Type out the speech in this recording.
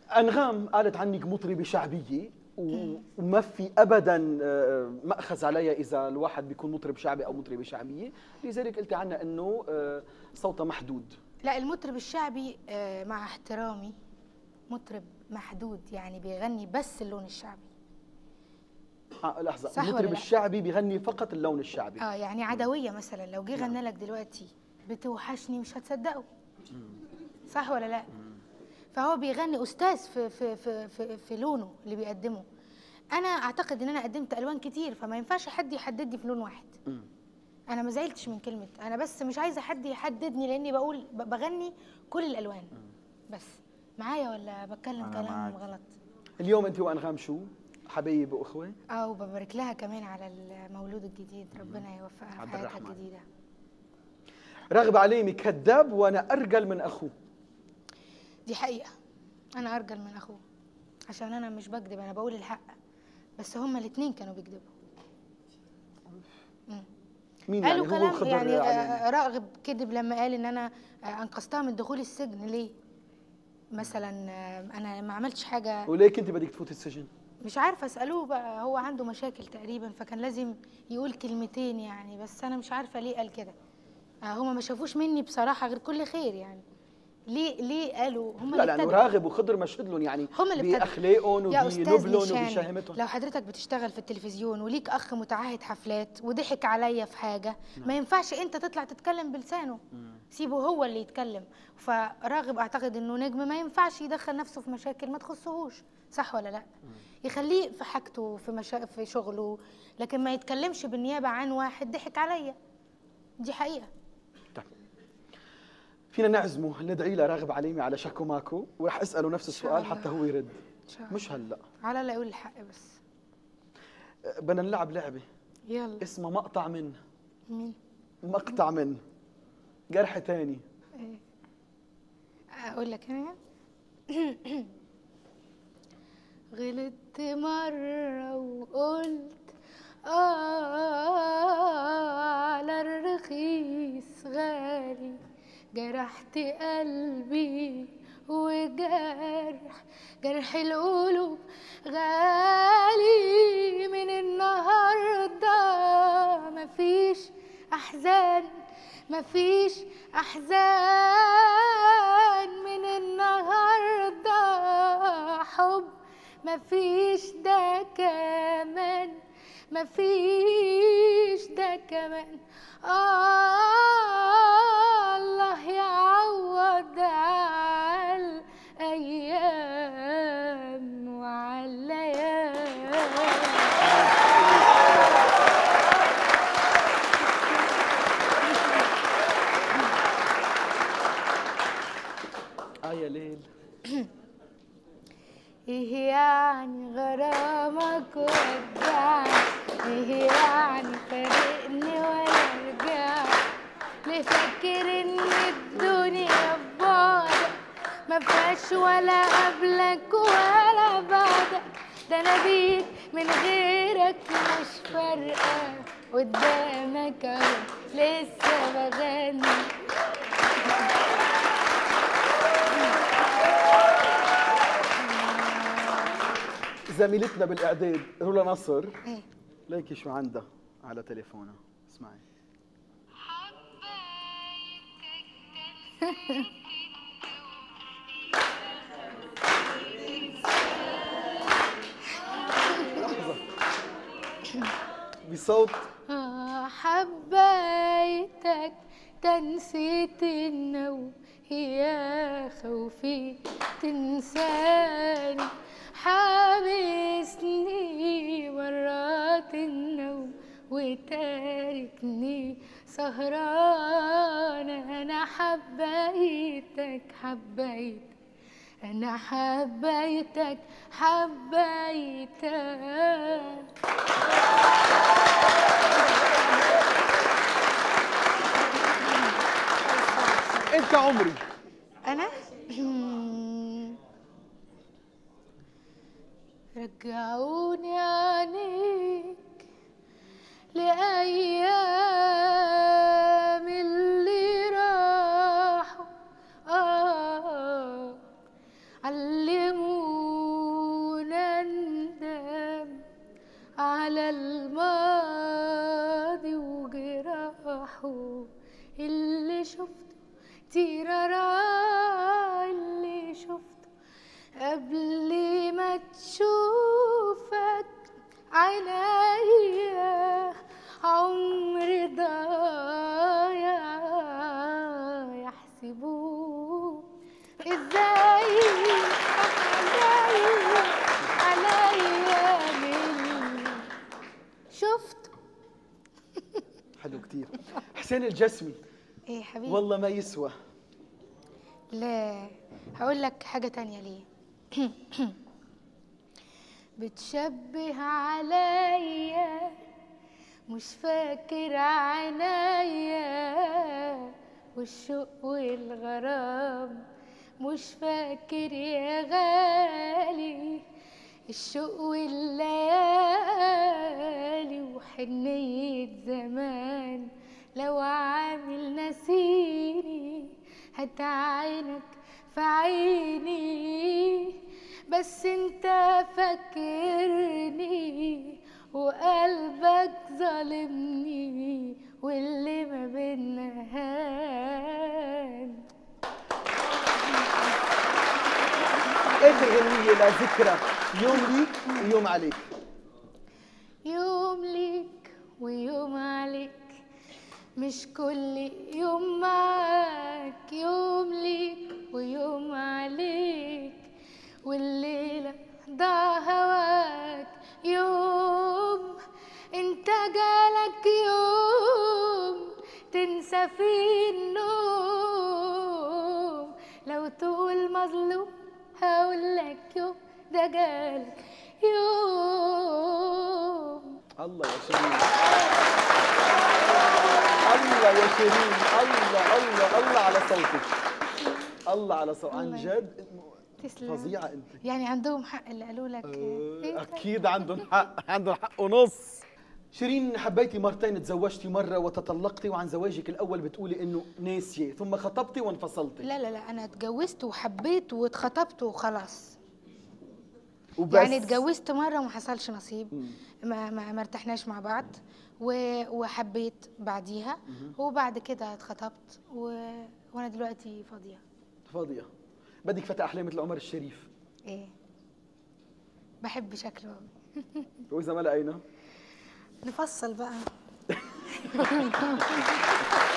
انغام قالت عنك مطربه شعبيه وما في ابدا آه، ماخذ عليها اذا الواحد بيكون مطرب شعبي او مطربه شعبيه لذلك قلتي عنها انه آه، صوتها محدود لا المطرب الشعبي آه، مع احترامي مطرب محدود يعني بيغني بس اللون الشعبي اه لحظه صح ولا المطرب لا؟ الشعبي بيغني فقط اللون الشعبي اه يعني عدويه مثلا لو جه غنى لك دلوقتي بتوحشني مش هتصدقه صح ولا لا فهو بيغني استاذ في في في في, في لونه اللي بيقدمه انا اعتقد ان انا قدمت الوان كتير فما ينفعش حد يحددني في لون واحد مم. انا ما زعلتش من كلمه انا بس مش عايزه حد يحددني لاني بقول ب- بغني كل الالوان بس معايا ولا بتكلم أنا كلام معاك. غلط اليوم انت وانغام شو حبايب واخوه اه وببارك لها كمان على المولود الجديد ربنا يوفقها في عبد حياتها الرحمن. الجديده راغب عليمي كذاب وانا ارجل من اخوه دي حقيقة أنا أرجل من أخوه عشان أنا مش بكذب أنا بقول الحق بس هما الاتنين كانوا بيكذبوا مين قالوا يعني هو كلام خضر يعني عليمي آه، راغب كذب لما قال إن أنا آه، أنقذتها من دخول السجن ليه؟ مثلا آه، أنا ما عملتش حاجة وليك انت بدك تفوت السجن مش عارفة أسألوه بقى هو عنده مشاكل تقريبا فكان لازم يقول كلمتين يعني بس أنا مش عارفة ليه قال كده آه، هما ما شافوش مني بصراحة غير كل خير يعني ليه ليه قالوا هما لا اللي لانه ابتدوا. راغب وخضر مشهد لهم يعني هم اللي ابتدوا. باخلاقهم يا استاذ وبنبلهم نشان وبشهامتهم لو حضرتك بتشتغل في التلفزيون وليك اخ متعهد حفلات وضحك عليا في حاجه ما ينفعش انت تطلع تتكلم بلسانه سيبه هو اللي يتكلم فراغب اعتقد انه نجم ما ينفعش يدخل نفسه في مشاكل ما تخصهوش صح ولا لا يخليه في حاجته في مشا... في شغله لكن ما يتكلمش بالنيابه عن واحد ضحك عليا دي حقيقه طيب. فينا نعزمه ندعي له راغب عليمي على شكو ماكو ورح اساله نفس السؤال الله. حتى هو يرد ان شاء الله مش هلا على لا يقول الحق بس بدنا نلعب لعبه يلا اسمها مقطع من مين مقطع من جرح تاني اقول لك انا غلطت مرة وقلت آه على الرخيص غالي جرحت قلبي وجرح جرح القلوب غالي من النهارده مفيش احزان مفيش احزان من النهارده حب مفيش ده كمان مفيش ده كمان آه الله يعوض على الأيام وعلى الليالي اه يا ليل ايه يعني غرامك ودعني ايه يعني فارقني ولا رجع ليه فاكر ان الدنيا ببعدك ما فيهاش ولا قبلك ولا بعدك ده انا بيك من غيرك مش فارقه قدامك اهو لسه بغني زميلتنا بالاعداد رولا نصر ايه ليكي شو عندها على تليفونها اسمعي لحظة بصوت آه، حبيتك تنسيت النوم يا خوفي تنساني حابسني مرات النوم وتاركني سهران انا حبيتك حبيتك انا حبيتك حبيتك انت عمري انا رجعوني عليك لأيام اللي راحوا آه علموني حسين الجسمي ايه حبيبي والله ما يسوى لا هقول لك حاجة تانية ليه بتشبه عليا مش فاكر عينيا والشوق والغرام مش فاكر يا غالي الشوق والليالي وحنية زمان لو عامل نسيني هتعينك في عيني بس انت فاكرني وقلبك ظالمني واللي ما بينا هان اخر غنية لذكرى يوم ليك ويوم عليك يوم ليك ويوم عليك مش كل يوم معاك يوم ليك ويوم عليك والليلة ضاع هواك يوم انت جالك يوم تنسى فيه النوم لو تقول مظلوم هقولك يوم ده جالك يوم الله يا شيرين الله يا شيرين الله الله الله على صوتك الله على صوتك عن الله. جد تسلم فظيعة انت يعني عندهم حق اللي قالوا لك إيه؟ اكيد عندهم حق عندهم حق ونص شيرين حبيتي مرتين تزوجتي مرة وتطلقتي وعن زواجك الأول بتقولي إنه ناسية ثم خطبتي وانفصلتي لا لا لا انا اتجوزت وحبيت واتخطبت وخلاص وبس يعني اتجوزت مره وما حصلش نصيب مم. ما ما, ما ارتحناش مع بعض و... وحبيت بعديها وبعد كده اتخطبت و... وانا دلوقتي فاضيه فاضية بدك فتى أحلام مثل عمر الشريف ايه بحب شكله أوي. وإذا ما لقينا نفصل بقى